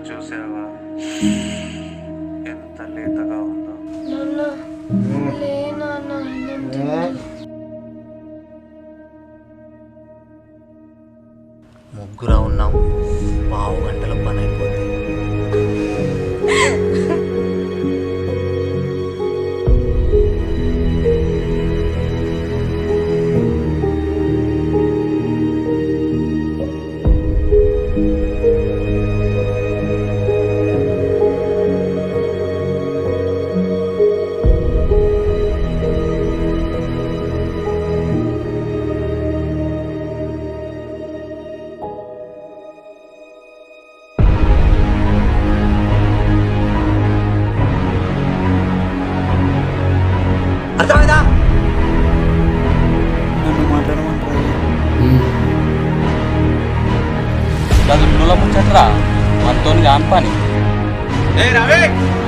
చూసావా ఎంత లేతగా ఉందో నాన్న లే నాన్న అన్నం తింటా. ముగ్గురా ఉన్నాం పావు గంటల పని అయిపోతుంది అర్థమైందా నన్ను మాట్లాడమంటారు అది ముళ్ళ ముచ్చట్రా మనతోని కాని పని ఏ రవి